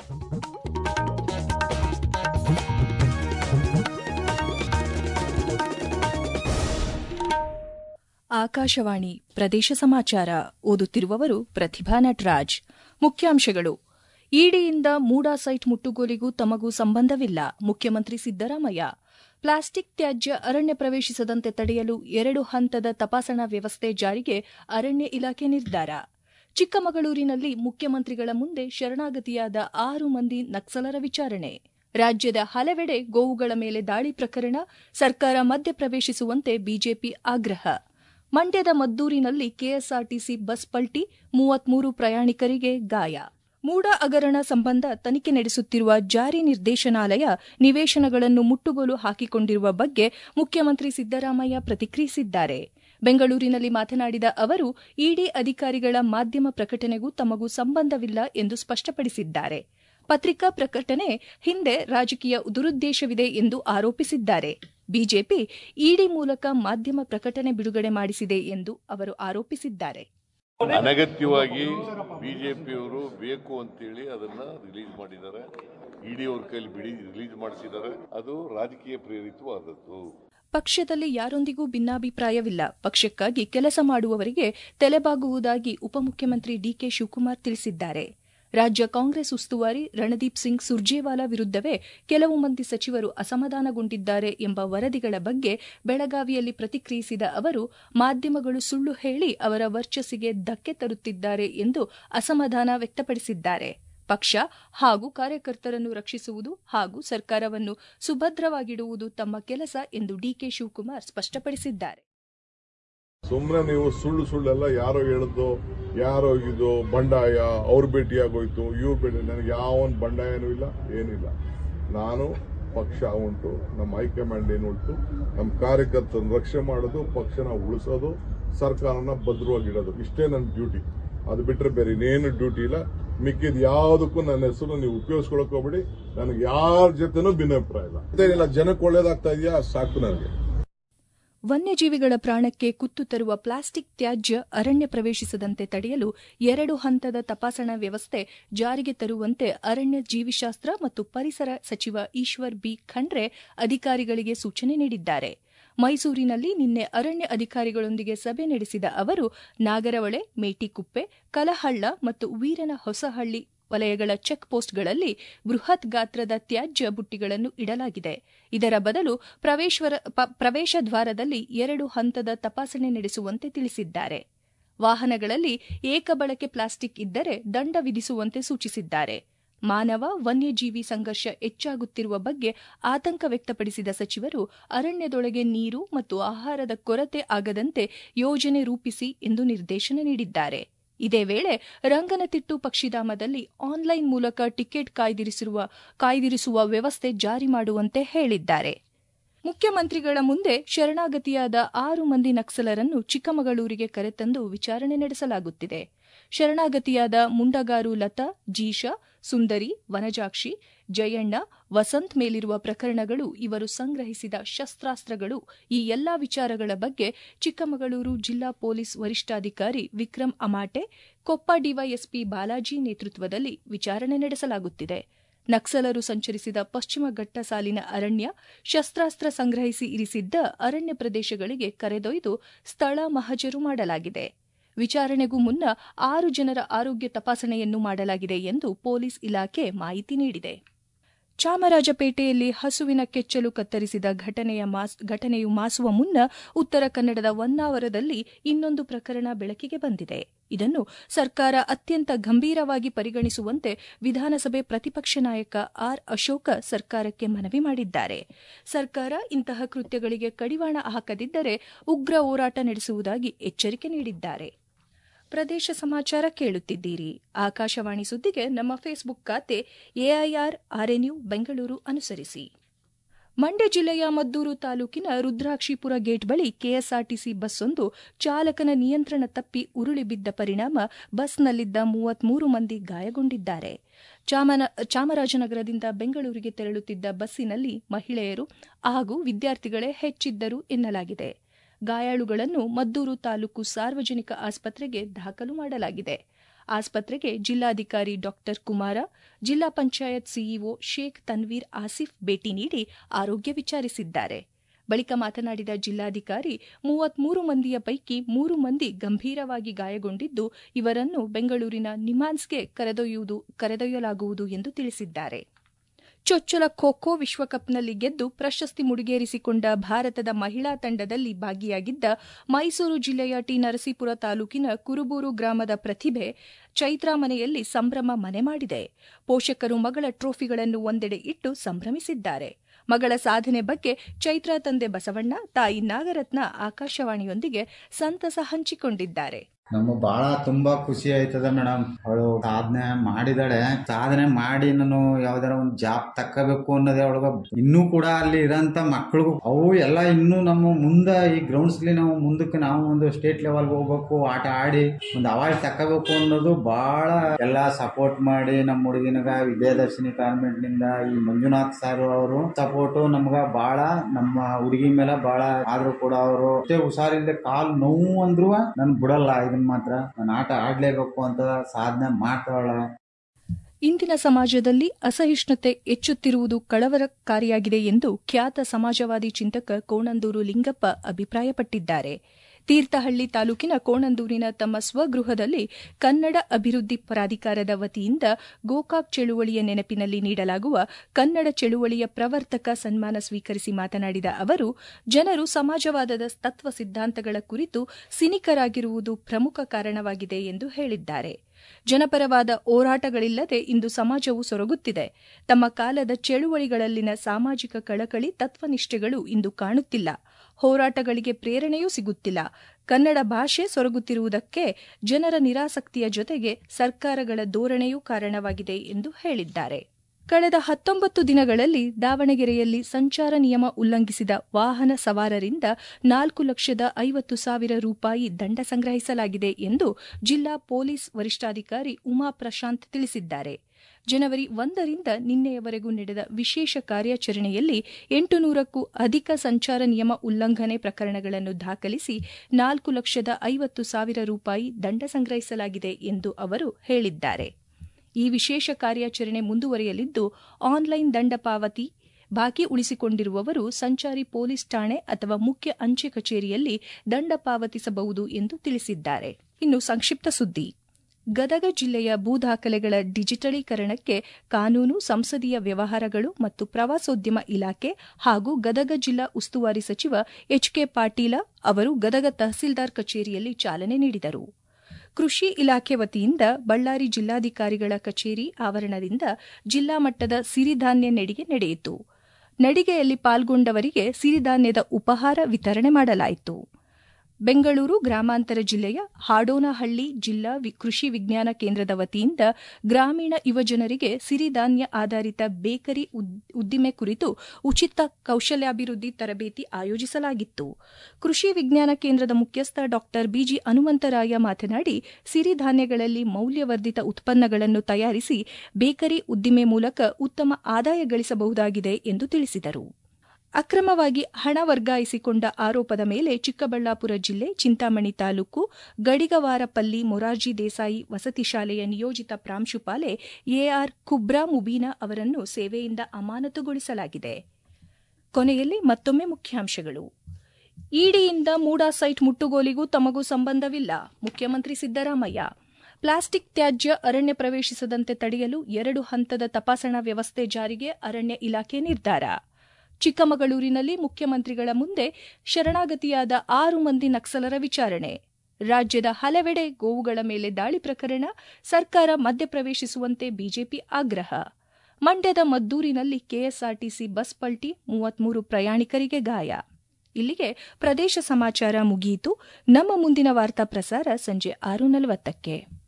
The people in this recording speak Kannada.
ಆಕಾಶವಾಣಿ ಪ್ರದೇಶ ಸಮಾಚಾರ ಓದುತ್ತಿರುವವರು ಪ್ರತಿಭಾ ನಟರಾಜ್ ಮುಖ್ಯಾಂಶಗಳು ಇಡಿಯಿಂದ ಮೂಡಾ ಸೈಟ್ ಮುಟ್ಟುಗೋಲಿಗೂ ತಮಗೂ ಸಂಬಂಧವಿಲ್ಲ ಮುಖ್ಯಮಂತ್ರಿ ಸಿದ್ದರಾಮಯ್ಯ ಪ್ಲಾಸ್ಟಿಕ್ ತ್ಯಾಜ್ಯ ಅರಣ್ಯ ಪ್ರವೇಶಿಸದಂತೆ ತಡೆಯಲು ಎರಡು ಹಂತದ ತಪಾಸಣಾ ವ್ಯವಸ್ಥೆ ಜಾರಿಗೆ ಅರಣ್ಯ ಇಲಾಖೆ ನಿರ್ಧಾರ ಚಿಕ್ಕಮಗಳೂರಿನಲ್ಲಿ ಮುಖ್ಯಮಂತ್ರಿಗಳ ಮುಂದೆ ಶರಣಾಗತಿಯಾದ ಆರು ಮಂದಿ ನಕ್ಸಲರ ವಿಚಾರಣೆ ರಾಜ್ಯದ ಹಲವೆಡೆ ಗೋವುಗಳ ಮೇಲೆ ದಾಳಿ ಪ್ರಕರಣ ಸರ್ಕಾರ ಮಧ್ಯಪ್ರವೇಶಿಸುವಂತೆ ಬಿಜೆಪಿ ಆಗ್ರಹ ಮಂಡ್ಯದ ಮದ್ದೂರಿನಲ್ಲಿ ಕೆಎಸ್ಆರ್ಟಿಸಿ ಬಸ್ ಪಲ್ಟಿ ಮೂವತ್ಮೂರು ಪ್ರಯಾಣಿಕರಿಗೆ ಗಾಯ ಮೂಡ ಹಗರಣ ಸಂಬಂಧ ತನಿಖೆ ನಡೆಸುತ್ತಿರುವ ಜಾರಿ ನಿರ್ದೇಶನಾಲಯ ನಿವೇಶನಗಳನ್ನು ಮುಟ್ಟುಗೋಲು ಹಾಕಿಕೊಂಡಿರುವ ಬಗ್ಗೆ ಮುಖ್ಯಮಂತ್ರಿ ಸಿದ್ದರಾಮಯ್ಯ ಪ್ರತಿಕ್ರಿಯಿಸಿದ್ದಾರೆ ಬೆಂಗಳೂರಿನಲ್ಲಿ ಮಾತನಾಡಿದ ಅವರು ಇಡಿ ಅಧಿಕಾರಿಗಳ ಮಾಧ್ಯಮ ಪ್ರಕಟಣೆಗೂ ತಮಗೂ ಸಂಬಂಧವಿಲ್ಲ ಎಂದು ಸ್ಪಷ್ಟಪಡಿಸಿದ್ದಾರೆ ಪತ್ರಿಕಾ ಪ್ರಕಟಣೆ ಹಿಂದೆ ರಾಜಕೀಯ ದುರುದ್ದೇಶವಿದೆ ಎಂದು ಆರೋಪಿಸಿದ್ದಾರೆ ಬಿಜೆಪಿ ಇಡಿ ಮೂಲಕ ಮಾಧ್ಯಮ ಪ್ರಕಟಣೆ ಬಿಡುಗಡೆ ಮಾಡಿಸಿದೆ ಎಂದು ಅವರು ಆರೋಪಿಸಿದ್ದಾರೆ ಅನಗತ್ಯವಾಗಿ ಬಿಜೆಪಿಯವರು ಬೇಕು ಅಂತೇಳಿ ಅದನ್ನ ರಿಲೀಸ್ ಮಾಡಿದ್ದಾರೆ ಇಡಿ ಅವ್ರ ಕೈಲಿ ಬಿಡಿ ರಿಲೀಸ್ ಮಾಡಿಸಿದ್ದಾರೆ ಅದು ರಾಜಕೀಯ ಪ್ರೇರಿತವಾದದ್ದು ಪಕ್ಷದಲ್ಲಿ ಯಾರೊಂದಿಗೂ ಭಿನ್ನಾಭಿಪ್ರಾಯವಿಲ್ಲ ಪಕ್ಷಕ್ಕಾಗಿ ಕೆಲಸ ಮಾಡುವವರಿಗೆ ತಲೆಬಾಗುವುದಾಗಿ ಉಪಮುಖ್ಯಮಂತ್ರಿ ಡಿಕೆ ಶಿವಕುಮಾರ್ ತಿಳಿಸಿದ್ದಾರೆ ರಾಜ್ಯ ಕಾಂಗ್ರೆಸ್ ಉಸ್ತುವಾರಿ ರಣದೀಪ್ ಸಿಂಗ್ ಸುರ್ಜೇವಾಲಾ ವಿರುದ್ದವೇ ಕೆಲವು ಮಂದಿ ಸಚಿವರು ಅಸಮಾಧಾನಗೊಂಡಿದ್ದಾರೆ ಎಂಬ ವರದಿಗಳ ಬಗ್ಗೆ ಬೆಳಗಾವಿಯಲ್ಲಿ ಪ್ರತಿಕ್ರಿಯಿಸಿದ ಅವರು ಮಾಧ್ಯಮಗಳು ಸುಳ್ಳು ಹೇಳಿ ಅವರ ವರ್ಚಸ್ಸಿಗೆ ಧಕ್ಕೆ ತರುತ್ತಿದ್ದಾರೆ ಎಂದು ಅಸಮಾಧಾನ ವ್ಯಕ್ತಪಡಿಸಿದ್ದಾರೆ ಪಕ್ಷ ಹಾಗೂ ಕಾರ್ಯಕರ್ತರನ್ನು ರಕ್ಷಿಸುವುದು ಹಾಗೂ ಸರ್ಕಾರವನ್ನು ಸುಭದ್ರವಾಗಿಡುವುದು ತಮ್ಮ ಕೆಲಸ ಎಂದು ಡಿಕೆ ಶಿವಕುಮಾರ್ ಸ್ಪಷ್ಟಪಡಿಸಿದ್ದಾರೆ ಸುಮ್ಮನೆ ನೀವು ಸುಳ್ಳು ಸುಳ್ಳೆಲ್ಲ ಯಾರೋ ಹೇಳಿದ್ದು ಯಾರೋ ಇದು ಬಂಡಾಯ ಅವ್ರ ಭೇಟಿಯಾಗೋಯ್ತು ಇವ್ರ ಭೇಟಿ ನನಗೆ ಯಾವನ್ ಬಂಡಾಯನೂ ಇಲ್ಲ ಏನಿಲ್ಲ ನಾನು ಪಕ್ಷ ಉಂಟು ನಮ್ಮ ಹೈಕಮಾಂಡ್ ಏನು ಉಂಟು ನಮ್ಮ ಕಾರ್ಯಕರ್ತರನ್ನ ರಕ್ಷಣೆ ಮಾಡೋದು ಪಕ್ಷನ ಉಳಿಸೋದು ಸರ್ಕಾರನ ಭದ್ರವಾಗಿಡೋದು ಇಷ್ಟೇ ನನ್ನ ಡ್ಯೂಟಿ ಅದು ಬಿಟ್ಟರೆ ಬೇರೆ ಇನ್ನೇನು ಡ್ಯೂಟಿ ಇಲ್ಲ ಮಿಕ್ಕಿದ ಯಾವುದಕ್ಕೂ ನನ್ನ ಹೆಸರು ನೀವು ಉಪಯೋಗಿಸ್ಕೊಳಕ್ ಹೋಗ್ಬೇಡಿ ನನಗೆ ಯಾರ ಜೊತೆನೂ ಭಿನ್ನಾಭಿಪ್ರಾಯ ಇಲ್ಲ ಮತ್ತೇನಿಲ್ಲ ಜನಕ್ಕೆ ಒಳ್ಳೇದಾಗ್ತಾ ಇದೆಯಾ ಸಾಕು ನನಗೆ ವನ್ಯಜೀವಿಗಳ ಪ್ರಾಣಕ್ಕೆ ಕುತ್ತು ತರುವ ಪ್ಲಾಸ್ಟಿಕ್ ತ್ಯಾಜ್ಯ ಅರಣ್ಯ ಪ್ರವೇಶಿಸದಂತೆ ತಡೆಯಲು ಎರಡು ಹಂತದ ತಪಾಸಣಾ ವ್ಯವಸ್ಥೆ ಜಾರಿಗೆ ತರುವಂತೆ ಅರಣ್ಯ ಜೀವಿಶಾಸ್ತ್ರ ಮತ್ತು ಪರಿಸರ ಸಚಿವ ಈಶ್ವರ್ ಬಿ ಖಂಡ್ರೆ ಅಧಿಕಾರಿಗಳಿಗೆ ಸೂಚನೆ ನೀಡಿದ್ದಾರೆ ಮೈಸೂರಿನಲ್ಲಿ ನಿನ್ನೆ ಅರಣ್ಯ ಅಧಿಕಾರಿಗಳೊಂದಿಗೆ ಸಭೆ ನಡೆಸಿದ ಅವರು ನಾಗರಹೊಳೆ ಮೇಟಿಕುಪ್ಪೆ ಕಲಹಳ್ಳ ಮತ್ತು ವೀರನ ಹೊಸಹಳ್ಳಿ ವಲಯಗಳ ಚೆಕ್ ಪೋಸ್ಟ್ಗಳಲ್ಲಿ ಬೃಹತ್ ಗಾತ್ರದ ತ್ಯಾಜ್ಯ ಬುಟ್ಟಿಗಳನ್ನು ಇಡಲಾಗಿದೆ ಇದರ ಬದಲು ಪ್ರವೇಶ ದ್ವಾರದಲ್ಲಿ ಎರಡು ಹಂತದ ತಪಾಸಣೆ ನಡೆಸುವಂತೆ ತಿಳಿಸಿದ್ದಾರೆ ವಾಹನಗಳಲ್ಲಿ ಏಕಬಳಕೆ ಪ್ಲಾಸ್ಟಿಕ್ ಇದ್ದರೆ ದಂಡ ವಿಧಿಸುವಂತೆ ಸೂಚಿಸಿದ್ದಾರೆ ಮಾನವ ವನ್ಯಜೀವಿ ಸಂಘರ್ಷ ಹೆಚ್ಚಾಗುತ್ತಿರುವ ಬಗ್ಗೆ ಆತಂಕ ವ್ಯಕ್ತಪಡಿಸಿದ ಸಚಿವರು ಅರಣ್ಯದೊಳಗೆ ನೀರು ಮತ್ತು ಆಹಾರದ ಕೊರತೆ ಆಗದಂತೆ ಯೋಜನೆ ರೂಪಿಸಿ ಎಂದು ನಿರ್ದೇಶನ ನೀಡಿದ್ದಾರೆ ಇದೇ ವೇಳೆ ರಂಗನತಿಟ್ಟು ಪಕ್ಷಿಧಾಮದಲ್ಲಿ ಆನ್ಲೈನ್ ಮೂಲಕ ಟಿಕೆಟ್ ಕಾಯ್ದಿರಿಸಿರುವ ಕಾಯ್ದಿರಿಸುವ ವ್ಯವಸ್ಥೆ ಜಾರಿ ಮಾಡುವಂತೆ ಹೇಳಿದ್ದಾರೆ ಮುಖ್ಯಮಂತ್ರಿಗಳ ಮುಂದೆ ಶರಣಾಗತಿಯಾದ ಆರು ಮಂದಿ ನಕ್ಸಲರನ್ನು ಚಿಕ್ಕಮಗಳೂರಿಗೆ ಕರೆತಂದು ವಿಚಾರಣೆ ನಡೆಸಲಾಗುತ್ತಿದೆ ಶರಣಾಗತಿಯಾದ ಮುಂಡಗಾರು ಲತಾ ಜೀಶಾ ಸುಂದರಿ ವನಜಾಕ್ಷಿ ಜಯಣ್ಣ ವಸಂತ್ ಮೇಲಿರುವ ಪ್ರಕರಣಗಳು ಇವರು ಸಂಗ್ರಹಿಸಿದ ಶಸ್ತ್ರಾಸ್ತ್ರಗಳು ಈ ಎಲ್ಲಾ ವಿಚಾರಗಳ ಬಗ್ಗೆ ಚಿಕ್ಕಮಗಳೂರು ಜಿಲ್ಲಾ ಪೊಲೀಸ್ ವರಿಷ್ಠಾಧಿಕಾರಿ ವಿಕ್ರಮ್ ಅಮಾಟೆ ಕೊಪ್ಪ ಡಿವೈಎಸ್ಪಿ ಬಾಲಾಜಿ ನೇತೃತ್ವದಲ್ಲಿ ವಿಚಾರಣೆ ನಡೆಸಲಾಗುತ್ತಿದೆ ನಕ್ಸಲರು ಸಂಚರಿಸಿದ ಪಶ್ಚಿಮ ಘಟ್ಟ ಸಾಲಿನ ಅರಣ್ಯ ಶಸ್ತ್ರಾಸ್ತ್ರ ಸಂಗ್ರಹಿಸಿ ಇರಿಸಿದ್ದ ಅರಣ್ಯ ಪ್ರದೇಶಗಳಿಗೆ ಕರೆದೊಯ್ದು ಸ್ಥಳ ಮಹಜರು ಮಾಡಲಾಗಿದೆ ವಿಚಾರಣೆಗೂ ಮುನ್ನ ಆರು ಜನರ ಆರೋಗ್ಯ ತಪಾಸಣೆಯನ್ನು ಮಾಡಲಾಗಿದೆ ಎಂದು ಪೊಲೀಸ್ ಇಲಾಖೆ ಮಾಹಿತಿ ನೀಡಿದೆ ಚಾಮರಾಜಪೇಟೆಯಲ್ಲಿ ಹಸುವಿನ ಕೆಚ್ಚಲು ಕತ್ತರಿಸಿದ ಘಟನೆಯು ಮಾಸುವ ಮುನ್ನ ಉತ್ತರ ಕನ್ನಡದ ಹೊನ್ನಾವರದಲ್ಲಿ ಇನ್ನೊಂದು ಪ್ರಕರಣ ಬೆಳಕಿಗೆ ಬಂದಿದೆ ಇದನ್ನು ಸರ್ಕಾರ ಅತ್ಯಂತ ಗಂಭೀರವಾಗಿ ಪರಿಗಣಿಸುವಂತೆ ವಿಧಾನಸಭೆ ಪ್ರತಿಪಕ್ಷ ನಾಯಕ ಆರ್ ಅಶೋಕ ಸರ್ಕಾರಕ್ಕೆ ಮನವಿ ಮಾಡಿದ್ದಾರೆ ಸರ್ಕಾರ ಇಂತಹ ಕೃತ್ಯಗಳಿಗೆ ಕಡಿವಾಣ ಹಾಕದಿದ್ದರೆ ಉಗ್ರ ಹೋರಾಟ ನಡೆಸುವುದಾಗಿ ಎಚ್ಚರಿಕೆ ನೀಡಿದ್ದಾರೆ ಪ್ರದೇಶ ಸಮಾಚಾರ ಕೇಳುತ್ತಿದ್ದೀರಿ ಆಕಾಶವಾಣಿ ಸುದ್ದಿಗೆ ನಮ್ಮ ಫೇಸ್ಬುಕ್ ಖಾತೆ ಎಐಆರ್ ಆರ್ಎನ್ಯು ಬೆಂಗಳೂರು ಅನುಸರಿಸಿ ಮಂಡ್ಯ ಜಿಲ್ಲೆಯ ಮದ್ದೂರು ತಾಲೂಕಿನ ರುದ್ರಾಕ್ಷಿಪುರ ಗೇಟ್ ಬಳಿ ಕೆಎಸ್ಆರ್ಟಿಸಿ ಬಸ್ಸೊಂದು ಚಾಲಕನ ನಿಯಂತ್ರಣ ತಪ್ಪಿ ಉರುಳಿ ಬಿದ್ದ ಪರಿಣಾಮ ಬಸ್ನಲ್ಲಿದ್ದ ಮೂವತ್ಮೂರು ಮಂದಿ ಗಾಯಗೊಂಡಿದ್ದಾರೆ ಚಾಮರಾಜನಗರದಿಂದ ಬೆಂಗಳೂರಿಗೆ ತೆರಳುತ್ತಿದ್ದ ಬಸ್ಸಿನಲ್ಲಿ ಮಹಿಳೆಯರು ಹಾಗೂ ವಿದ್ಯಾರ್ಥಿಗಳೇ ಹೆಚ್ಚಿದ್ದರು ಎನ್ನಲಾಗಿದೆ ಗಾಯಾಳುಗಳನ್ನು ಮದ್ದೂರು ತಾಲೂಕು ಸಾರ್ವಜನಿಕ ಆಸ್ಪತ್ರೆಗೆ ದಾಖಲು ಮಾಡಲಾಗಿದೆ ಆಸ್ಪತ್ರೆಗೆ ಜಿಲ್ಲಾಧಿಕಾರಿ ಡಾಕ್ಟರ್ ಕುಮಾರ ಜಿಲ್ಲಾ ಪಂಚಾಯತ್ ಸಿಇಒ ಶೇಖ್ ತನ್ವೀರ್ ಆಸಿಫ್ ಭೇಟಿ ನೀಡಿ ಆರೋಗ್ಯ ವಿಚಾರಿಸಿದ್ದಾರೆ ಬಳಿಕ ಮಾತನಾಡಿದ ಜಿಲ್ಲಾಧಿಕಾರಿ ಮೂವತ್ಮೂರು ಮಂದಿಯ ಪೈಕಿ ಮೂರು ಮಂದಿ ಗಂಭೀರವಾಗಿ ಗಾಯಗೊಂಡಿದ್ದು ಇವರನ್ನು ಬೆಂಗಳೂರಿನ ನಿಮಾನ್ಸ್ಗೆ ಕರೆದೊಯ್ಯುವುದು ಕರೆದೊಯ್ಯಲಾಗುವುದು ಎಂದು ತಿಳಿಸಿದ್ದಾರೆ ಚೊಚ್ಚಲ ಖೋಖೋ ವಿಶ್ವಕಪ್ನಲ್ಲಿ ಗೆದ್ದು ಪ್ರಶಸ್ತಿ ಮುಡಿಗೇರಿಸಿಕೊಂಡ ಭಾರತದ ಮಹಿಳಾ ತಂಡದಲ್ಲಿ ಭಾಗಿಯಾಗಿದ್ದ ಮೈಸೂರು ಜಿಲ್ಲೆಯ ಟಿ ನರಸೀಪುರ ತಾಲೂಕಿನ ಕುರುಬೂರು ಗ್ರಾಮದ ಪ್ರತಿಭೆ ಚೈತ್ರಾ ಮನೆಯಲ್ಲಿ ಸಂಭ್ರಮ ಮನೆ ಮಾಡಿದೆ ಪೋಷಕರು ಮಗಳ ಟ್ರೋಫಿಗಳನ್ನು ಒಂದೆಡೆ ಇಟ್ಟು ಸಂಭ್ರಮಿಸಿದ್ದಾರೆ ಮಗಳ ಸಾಧನೆ ಬಗ್ಗೆ ಚೈತ್ರಾ ತಂದೆ ಬಸವಣ್ಣ ತಾಯಿ ನಾಗರತ್ನ ಆಕಾಶವಾಣಿಯೊಂದಿಗೆ ಸಂತಸ ಹಂಚಿಕೊಂಡಿದ್ದಾರೆ ನಮಗೆ ಬಹಳ ತುಂಬಾ ಖುಷಿ ಆಯ್ತದ ಮೇಡಮ್ ಅವಳು ಸಾಧನೆ ಮಾಡಿದಾಳೆ ಸಾಧನೆ ಮಾಡಿ ನಾನು ಯಾವ್ದಾರ ಒಂದು ಜಾಬ್ ತಕ್ಕಬೇಕು ಅನ್ನೋದೇ ಅವಳಗ ಇನ್ನೂ ಕೂಡ ಅಲ್ಲಿ ಇರೋಂತ ಮಕ್ಕಳಿಗೂ ಅವು ಎಲ್ಲ ಇನ್ನೂ ನಮ್ಮ ಮುಂದೆ ಈ ಗ್ರೌಂಡ್ಸ್ ನಾವು ಮುಂದಕ್ಕೆ ನಾವು ಒಂದು ಸ್ಟೇಟ್ ಲೆವೆಲ್ ಹೋಗ್ಬೇಕು ಆಟ ಆಡಿ ಒಂದು ಅವಾರ್ಡ್ ತಕ್ಕಬೇಕು ಅನ್ನೋದು ಬಹಳ ಎಲ್ಲ ಸಪೋರ್ಟ್ ಮಾಡಿ ನಮ್ಮ ಹುಡುಗಿನಗ ವಿದ್ಯಾದರ್ಶಿನಿ ಕಾನ್ವೆಂಟ್ ನಿಂದ ಈ ಮಂಜುನಾಥ್ ಸರ್ ಅವರು ಸಪೋರ್ಟ್ ನಮ್ಗ ಬಹಳ ನಮ್ಮ ಹುಡುಗಿ ಮೇಲೆ ಬಹಳ ಆದ್ರೂ ಕೂಡ ಅವರು ಅಷ್ಟೇ ಹುಷಾರಿಲ್ಲದೆ ಕಾಲ್ ನೋವು ಅಂದ್ರು ನನ್ ಬಿಡಲ್ಲ ಇದನ್ನ ಮಾತ್ರ ನಾನು ಆಟ ಆಡ್ಲೇಬೇಕು ಅಂತ ಸಾಧನೆ ಮಾಡ್ತಾಳ ಇಂದಿನ ಸಮಾಜದಲ್ಲಿ ಅಸಹಿಷ್ಣುತೆ ಹೆಚ್ಚುತ್ತಿರುವುದು ಕಳವರಕಾರಿಯಾಗಿದೆ ಎಂದು ಖ್ಯಾತ ಸಮಾಜವಾದಿ ಚಿಂತಕ ಕೋಣಂದೂರು ಲಿಂಗಪ್ಪ ಅಭಿಪ್ರಾಯಪಟ್ಟಿದ್ದಾರೆ ತೀರ್ಥಹಳ್ಳಿ ತಾಲೂಕಿನ ಕೋಣಂದೂರಿನ ತಮ್ಮ ಸ್ವಗೃಹದಲ್ಲಿ ಕನ್ನಡ ಅಭಿವೃದ್ಧಿ ಪ್ರಾಧಿಕಾರದ ವತಿಯಿಂದ ಗೋಕಾಕ್ ಚಳುವಳಿಯ ನೆನಪಿನಲ್ಲಿ ನೀಡಲಾಗುವ ಕನ್ನಡ ಚಳುವಳಿಯ ಪ್ರವರ್ತಕ ಸನ್ಮಾನ ಸ್ವೀಕರಿಸಿ ಮಾತನಾಡಿದ ಅವರು ಜನರು ಸಮಾಜವಾದದ ತತ್ವ ಸಿದ್ಧಾಂತಗಳ ಕುರಿತು ಸಿನಿಕರಾಗಿರುವುದು ಪ್ರಮುಖ ಕಾರಣವಾಗಿದೆ ಎಂದು ಹೇಳಿದ್ದಾರೆ ಜನಪರವಾದ ಹೋರಾಟಗಳಿಲ್ಲದೆ ಇಂದು ಸಮಾಜವು ಸೊರಗುತ್ತಿದೆ ತಮ್ಮ ಕಾಲದ ಚಳುವಳಿಗಳಲ್ಲಿನ ಸಾಮಾಜಿಕ ಕಳಕಳಿ ತತ್ವನಿಷ್ಠೆಗಳು ಇಂದು ಕಾಣುತ್ತಿಲ್ಲ ಹೋರಾಟಗಳಿಗೆ ಪ್ರೇರಣೆಯೂ ಸಿಗುತ್ತಿಲ್ಲ ಕನ್ನಡ ಭಾಷೆ ಸೊರಗುತ್ತಿರುವುದಕ್ಕೆ ಜನರ ನಿರಾಸಕ್ತಿಯ ಜೊತೆಗೆ ಸರ್ಕಾರಗಳ ಧೋರಣೆಯೂ ಕಾರಣವಾಗಿದೆ ಎಂದು ಹೇಳಿದ್ದಾರೆ ಕಳೆದ ಹತ್ತೊಂಬತ್ತು ದಿನಗಳಲ್ಲಿ ದಾವಣಗೆರೆಯಲ್ಲಿ ಸಂಚಾರ ನಿಯಮ ಉಲ್ಲಂಘಿಸಿದ ವಾಹನ ಸವಾರರಿಂದ ನಾಲ್ಕು ಲಕ್ಷದ ಐವತ್ತು ಸಾವಿರ ರೂಪಾಯಿ ದಂಡ ಸಂಗ್ರಹಿಸಲಾಗಿದೆ ಎಂದು ಜಿಲ್ಲಾ ಪೊಲೀಸ್ ವರಿಷ್ಠಾಧಿಕಾರಿ ಉಮಾ ಪ್ರಶಾಂತ್ ತಿಳಿಸಿದ್ದಾರೆ ಜನವರಿ ಒಂದರಿಂದ ನಿನ್ನೆಯವರೆಗೂ ನಡೆದ ವಿಶೇಷ ಕಾರ್ಯಾಚರಣೆಯಲ್ಲಿ ಎಂಟು ನೂರಕ್ಕೂ ಅಧಿಕ ಸಂಚಾರ ನಿಯಮ ಉಲ್ಲಂಘನೆ ಪ್ರಕರಣಗಳನ್ನು ದಾಖಲಿಸಿ ನಾಲ್ಕು ಲಕ್ಷದ ಐವತ್ತು ಸಾವಿರ ರೂಪಾಯಿ ದಂಡ ಸಂಗ್ರಹಿಸಲಾಗಿದೆ ಎಂದು ಅವರು ಹೇಳಿದ್ದಾರೆ ಈ ವಿಶೇಷ ಕಾರ್ಯಾಚರಣೆ ಮುಂದುವರಿಯಲಿದ್ದು ಆನ್ಲೈನ್ ದಂಡ ಪಾವತಿ ಬಾಕಿ ಉಳಿಸಿಕೊಂಡಿರುವವರು ಸಂಚಾರಿ ಪೊಲೀಸ್ ಠಾಣೆ ಅಥವಾ ಮುಖ್ಯ ಅಂಚೆ ಕಚೇರಿಯಲ್ಲಿ ದಂಡ ಪಾವತಿಸಬಹುದು ಎಂದು ತಿಳಿಸಿದ್ದಾರೆ ಇನ್ನು ಸಂಕ್ಷಿಪ್ತ ಸುದ್ದಿ ಗದಗ ಜಿಲ್ಲೆಯ ಭೂ ದಾಖಲೆಗಳ ಡಿಜಿಟಲೀಕರಣಕ್ಕೆ ಕಾನೂನು ಸಂಸದೀಯ ವ್ಯವಹಾರಗಳು ಮತ್ತು ಪ್ರವಾಸೋದ್ಯಮ ಇಲಾಖೆ ಹಾಗೂ ಗದಗ ಜಿಲ್ಲಾ ಉಸ್ತುವಾರಿ ಸಚಿವ ಎಚ್ಕೆ ಪಾಟೀಲ ಅವರು ಗದಗ ತಹಸೀಲ್ದಾರ್ ಕಚೇರಿಯಲ್ಲಿ ಚಾಲನೆ ನೀಡಿದರು ಕೃಷಿ ಇಲಾಖೆ ವತಿಯಿಂದ ಬಳ್ಳಾರಿ ಜಿಲ್ಲಾಧಿಕಾರಿಗಳ ಕಚೇರಿ ಆವರಣದಿಂದ ಜಿಲ್ಲಾ ಮಟ್ಟದ ಸಿರಿಧಾನ್ಯ ನಡಿಗೆ ನಡೆಯಿತು ನಡಿಗೆಯಲ್ಲಿ ಪಾಲ್ಗೊಂಡವರಿಗೆ ಸಿರಿಧಾನ್ಯದ ಉಪಹಾರ ವಿತರಣೆ ಮಾಡಲಾಯಿತು ಬೆಂಗಳೂರು ಗ್ರಾಮಾಂತರ ಜಿಲ್ಲೆಯ ಹಾಡೋನಹಳ್ಳಿ ಜಿಲ್ಲಾ ಕೃಷಿ ವಿಜ್ಞಾನ ಕೇಂದ್ರದ ವತಿಯಿಂದ ಗ್ರಾಮೀಣ ಯುವಜನರಿಗೆ ಸಿರಿಧಾನ್ಯ ಆಧಾರಿತ ಬೇಕರಿ ಉದ್ದಿಮೆ ಕುರಿತು ಉಚಿತ ಕೌಶಲ್ಯಾಭಿವೃದ್ಧಿ ತರಬೇತಿ ಆಯೋಜಿಸಲಾಗಿತ್ತು ಕೃಷಿ ವಿಜ್ಞಾನ ಕೇಂದ್ರದ ಮುಖ್ಯಸ್ಥ ಡಾ ಬಿಜಿ ಹನುಮಂತರಾಯ ಮಾತನಾಡಿ ಸಿರಿಧಾನ್ಯಗಳಲ್ಲಿ ಮೌಲ್ಯವರ್ಧಿತ ಉತ್ಪನ್ನಗಳನ್ನು ತಯಾರಿಸಿ ಬೇಕರಿ ಉದ್ದಿಮೆ ಮೂಲಕ ಉತ್ತಮ ಆದಾಯ ಗಳಿಸಬಹುದಾಗಿದೆ ಎಂದು ತಿಳಿಸಿದರು ಅಕ್ರಮವಾಗಿ ಹಣ ವರ್ಗಾಯಿಸಿಕೊಂಡ ಆರೋಪದ ಮೇಲೆ ಚಿಕ್ಕಬಳ್ಳಾಪುರ ಜಿಲ್ಲೆ ಚಿಂತಾಮಣಿ ತಾಲೂಕು ಗಡಿಗವಾರಪಲ್ಲಿ ಮೊರಾರ್ಜಿ ದೇಸಾಯಿ ವಸತಿ ಶಾಲೆಯ ನಿಯೋಜಿತ ಪ್ರಾಂಶುಪಾಲೆ ಎಆರ್ ಖುಬ್ರಾ ಮುಬೀನಾ ಅವರನ್ನು ಸೇವೆಯಿಂದ ಅಮಾನತುಗೊಳಿಸಲಾಗಿದೆ ಕೊನೆಯಲ್ಲಿ ಮತ್ತೊಮ್ಮೆ ಮುಖ್ಯಾಂಶಗಳು ಇಡಿಯಿಂದ ಮೂಡಾ ಸೈಟ್ ಮುಟ್ಟುಗೋಲಿಗೂ ತಮಗೂ ಸಂಬಂಧವಿಲ್ಲ ಮುಖ್ಯಮಂತ್ರಿ ಸಿದ್ದರಾಮಯ್ಯ ಪ್ಲಾಸ್ಟಿಕ್ ತ್ಯಾಜ್ಯ ಅರಣ್ಯ ಪ್ರವೇಶಿಸದಂತೆ ತಡೆಯಲು ಎರಡು ಹಂತದ ತಪಾಸಣಾ ವ್ಯವಸ್ಥೆ ಜಾರಿಗೆ ಅರಣ್ಯ ಇಲಾಖೆ ನಿರ್ಧಾರ ಚಿಕ್ಕಮಗಳೂರಿನಲ್ಲಿ ಮುಖ್ಯಮಂತ್ರಿಗಳ ಮುಂದೆ ಶರಣಾಗತಿಯಾದ ಆರು ಮಂದಿ ನಕ್ಸಲರ ವಿಚಾರಣೆ ರಾಜ್ಯದ ಹಲವೆಡೆ ಗೋವುಗಳ ಮೇಲೆ ದಾಳಿ ಪ್ರಕರಣ ಸರ್ಕಾರ ಮಧ್ಯಪ್ರವೇಶಿಸುವಂತೆ ಬಿಜೆಪಿ ಆಗ್ರಹ ಮಂಡ್ಯದ ಮದ್ದೂರಿನಲ್ಲಿ ಕೆಎಸ್ಆರ್ಟಿಸಿ ಬಸ್ ಪಲ್ಟಿ ಮೂವತ್ಮೂರು ಪ್ರಯಾಣಿಕರಿಗೆ ಗಾಯ ಇಲ್ಲಿಗೆ ಪ್ರದೇಶ ಸಮಾಚಾರ ಮುಗಿಯಿತು ನಮ್ಮ ಮುಂದಿನ ವಾರ್ತಾ ಪ್ರಸಾರ ಸಂಜೆ ಆರು ನಲವತ್ತಕ್ಕೆ